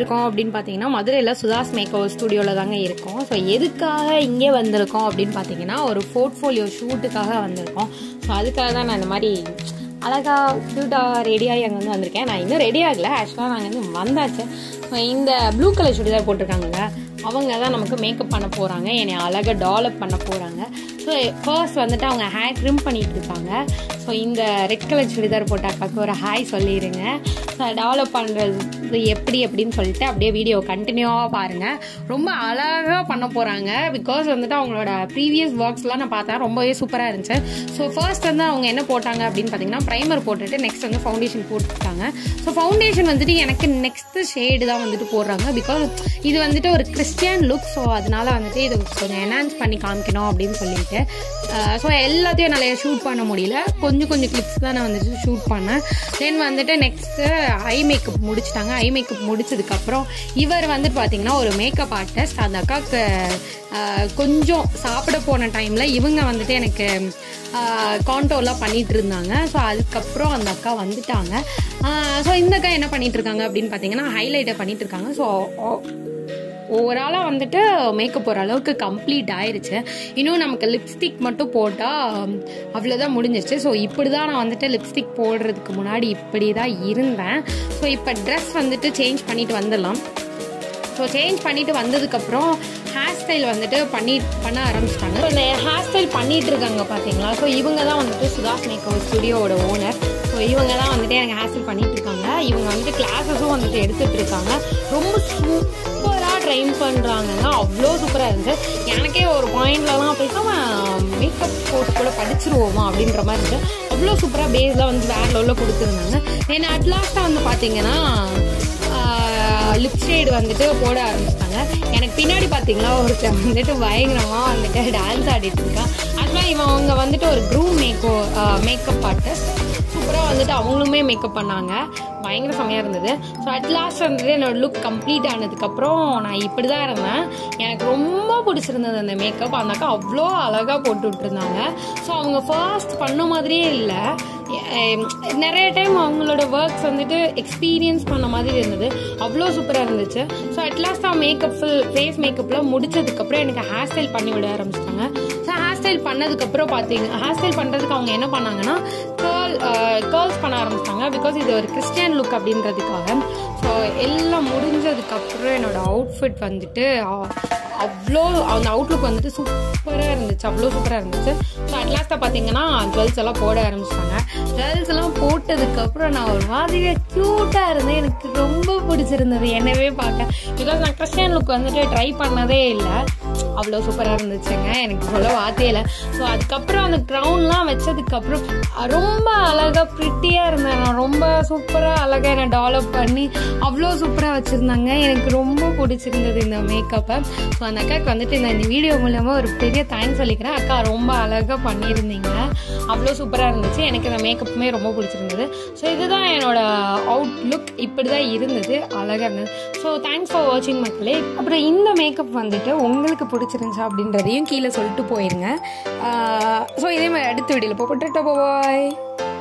இருக்கோம் அப்படின்னு பார்த்தீங்கன்னா மதுரையில் சுதாஸ் மேக் ஓவர் ஸ்டுடியோவில் தாங்க இருக்கோம் ஸோ எதுக்காக இங்கே வந்திருக்கோம் அப்படின்னு பார்த்தீங்கன்னா ஒரு போர்ட்ஃபோலியோ ஷூட்டுக்காக வந்திருக்கோம் ஸோ அதுக்காக தான் நான் இந்த மாதிரி அழகா க்யூட்டாக ரெடியாகி அங்கே வந்து வந்திருக்கேன் நான் இன்னும் ரெடி ஆகலை ஆக்சுவலாக நாங்கள் வந்து வந்தாச்சு ஸோ இந்த ப்ளூ கலர் சுடிதார் போட்டிருக்காங்கல்ல அவங்க தான் நமக்கு மேக்கப் பண்ண போகிறாங்க என்னை அழகாக டெவலப் பண்ண போகிறாங்க ஸோ ஃபர்ஸ்ட் வந்துட்டு அவங்க ஹேர் ட்ரிம் பண்ணிட்டு இருக்காங்க ஸோ இந்த ரெட் கலர் சுடிதார் போட்ட அக்காவுக்கு ஒரு ஹாய் சொல்லிடுங்க ஸோ டெவலப் பண்ணுறது எப்படி அப்படின்னு சொல்லிட்டு அப்படியே வீடியோ கண்டினியூவாக பாருங்கள் ரொம்ப அழகாக பண்ண போகிறாங்க பிகாஸ் வந்துட்டு அவங்களோட ப்ரீவியஸ் ஒர்க்ஸ்லாம் நான் பார்த்தேன் ரொம்பவே சூப்பராக இருந்துச்சு ஸோ ஃபர்ஸ்ட் வந்து அவங்க என்ன போட்டாங்க அப்படின்னு பார்த்தீங்கன்னா ப்ரைமர் போட்டுட்டு நெக்ஸ்ட் வந்து ஃபவுண்டேஷன் போட்டுட்டாங்க ஸோ ஃபவுண்டேஷன் வந்துட்டு எனக்கு நெக்ஸ்ட் ஷேடு தான் வந்துட்டு போடுறாங்க பிகாஸ் இது வந்துட்டு ஒரு கிறிஸ்டியன் லுக் ஸோ அதனால வந்துட்டு இது கொஞ்சம் என்ஹான்ஸ் பண்ணி காமிக்கணும் அப்படின்னு சொல்லிட்டு ஸோ எல்லாத்தையும் நல்லா ஷூட் பண்ண முடியல கொஞ்சம் கொஞ்சம் கிளிப்ஸ் தான் நான் வந்துட்டு ஷூட் பண்ணேன் தென் வந்துட்டு நெக்ஸ்ட்டு ஐ மேக்கப் முடிச்சிட்டாங்க ஐ மேக்கப் முடிச்சதுக்கப்புறம் இவர் வந்துட்டு பார்த்தீங்கன்னா ஒரு மேக்கப் ஆர்டிஸ்ட் அந்த அக்காவுக்கு ஆஹ், கொஞ்சம் சாப்பிட போன டைமில் இவங்க வந்துட்டு எனக்கு கான்டோர்லாம் பண்ணிட்டு இருந்தாங்க ஸோ அதுக்கப்புறம் அந்த அக்கா வந்துட்டாங்க ஸோ இந்த அக்கா என்ன பண்ணிட்டு இருக்காங்க அப்படின்னு பார்த்தீங்கன்னா ஹைலைட்டை பண்ணிட்டு இருக்காங்க ஸோ ஓவராலாக வந்துட்டு மேக்கப் ஒரு அளவுக்கு கம்ப்ளீட் ஆயிருச்சு இன்னும் நமக்கு லிப்ஸ்டிக் மட்டும் போட்டால் அவ்வளோதான் முடிஞ்சிருச்சு ஸோ இப்படி தான் நான் வந்துட்டு லிப்ஸ்டிக் போடுறதுக்கு முன்னாடி இப்படி தான் இருந்தேன் ஸோ இப்போ ட்ரெஸ் வந்துட்டு சேஞ்ச் பண்ணிட்டு வந்துடலாம் ஸோ சேஞ்ச் பண்ணிட்டு வந்ததுக்கப்புறம் ஹேர் ஸ்டைல் வந்துட்டு பண்ணி பண்ண ஆரம்பிச்சிட்டாங்க ஸோ இந்த ஹேர் ஸ்டைல் பண்ணிட்டு இருக்காங்க பார்த்தீங்களா ஸோ இவங்க தான் வந்துட்டு சுதாஸ் மேக்கப் ஸ்டுடியோவோட ஓனர் ஸோ இவங்க தான் வந்துட்டு எனக்கு ஹேர் ஸ்டைல் பண்ணிட்டு இருக்காங்க இவங்க வந்துட்டு கிளாஸஸும் வந்துட்டு எடுத்துட்டு இருக்காங்க ரொம்ப சூப்பராக ட்ரைன் பண்ணுறாங்கன்னா அவ்வளோ சூப்பராக இருந்துச்சு எனக்கே ஒரு பாயிண்ட்லலாம் பேசாம மேக்கப் கோர்ஸ் கூட படிச்சிருவோமா அப்படின்ற மாதிரி இருந்துச்சு அவ்வளோ சூப்பராக பேஸ்லாம் வந்து வேற லெவலில் கொடுத்துருந்தாங்க தென் அட்லாஸ்ட்டாக வந்து பார்த்தீங்கன்னா லிப் ஷேடு வந்துட்டு போட ஆரம்பிச்சிட்டாங்க எனக்கு பின்னாடி பார்த்தீங்களா ஒருத்தன் வந்துட்டு பயங்கரமாக வந்துட்டு டான்ஸ் ஆடிட்டு இருக்கான் ஆக்சுவலாக இவன் அவங்க வந்துட்டு ஒரு க்ரூம் மேக்கோ மேக்கப் ஆர்டிஸ்ட் சூப்பராக வந்துட்டு அவங்களுமே மேக்கப் பண்ணாங்க பயங்கர செமையாக இருந்தது ஸோ அட் லாஸ்ட் வந்துட்டு என்னோட லுக் கம்ப்ளீட் ஆனதுக்கப்புறம் நான் இப்படி தான் இருந்தேன் எனக்கு ரொம்ப பிடிச்சிருந்தது அந்த மேக்கப் அந்த அக்கா அவ்வளோ அழகாக போட்டு விட்டுருந்தாங்க ஸோ அவங்க ஃபர்ஸ்ட் பண்ண மாதிரியே இல்லை எ- நிறைய டைம் அவங்களோட ஒர்க்ஸ் வந்துட்டு எக்ஸ்பீரியன்ஸ் பண்ண மாதிரி இருந்தது அவ்வளோ சூப்பராக இருந்துச்சு ஸோ அட்லாஸ்ட் நான் மேக்கப் ஃபுல் ஃபேஸ் மேக்கப்லாம் முடிச்சதுக்கப்புறம் எனக்கு ஹேர் ஸ்டைல் பண்ணி விட ஆரம்பிச்சிட்டாங்க ஸோ ஹேர் ஸ்டைல் பண்ணதுக்கப்புறம் பார்த்தீங்க ஹேர் ஸ்டைல் பண்ணுறதுக்கு அவங்க என்ன பண்ணாங்கன்னா கேர்ள் கேர்ள்ஸ் பண்ண ஆரம்பிச்சிட்டாங்க பிகாஸ் இது ஒரு கிறிஸ்டியன் லுக் அப்படின்றதுக்காக ஸோ எல்லாம் முடிஞ்சதுக்கப்புறம் என்னோட அவுட்ஃபிட் வந்துட்டு அ- அவ்வளோ அந்த அவுட்லுக் வந்துட்டு சூப்பராக இருந்துச்சு அவ்வளோ சூப்பராக இருந்துச்சு ஸோ அட்லாஸ்ட்டாக பார்த்தீங்கன்னா ஜுவல்ஸ் எல்லாம் போட ஆரம்பிச்சிட்டாங்க ஜுவல்ஸ் எல்லாம் போட்டதுக்கப்புறம் நான் ஒரு மாதிரியாக க்யூட்டாக இருந்தேன் எனக்கு ரொம்ப பிடிச்சிருந்தது என்னவே பார்க்க பிகாஸ் நான் கிறிஸ்டியன் லுக் வந்துட்டு ட்ரை பண்ணதே இல்லை அவ்வளோ சூப்பராக இருந்துச்சுங்க எனக்கு சொல்ல வார்த்தையே இல்லை ஸோ அதுக்கப்புறம் அந்த க்ரௌன்லாம் வச்சதுக்கப்புறம் ரொம்ப அழகாக ப்ரிட்டியாக இருந்தேன் நான் ரொம்ப சூப்பராக அழகாக என்னை டெவலப் பண்ணி அவ்வளோ சூப்பராக வச்சுருந்தாங்க எனக்கு ரொம்ப பிடிச்சிருந்தது இந்த மேக்கப்பை ஸோ அந்த அக்காவுக்கு வந்துட்டு நான் இந்த வீடியோ மூலமாக ஒரு பெரிய தேங்க்ஸ் சொல்லிக்கிறேன் அக்கா ரொம்ப அழகாக பண்ணியிருந்தீங்க அவ்வளோ சூப்பராக இருந்துச்சு எனக்கு இந்த மேக்கப்புமே ரொம்ப பிடிச்சிருந்தது ஸோ இதுதான் என்னோட அவுட் லுக் இப்படி தான் இருந்தது அழகாக இருந்தது ஸோ தேங்க்ஸ் ஃபார் வாட்சிங் மக்களே அப்புறம் இந்த மேக்கப் வந்துட்டு உங்களுக்கு பிடிச்சிருந்துச்சா அப்படின்றதையும் கீழே சொல்லிட்டு போயிருங்க ஸோ இதே மாதிரி அடுத்த வீடியோவில் போட்டு பாய்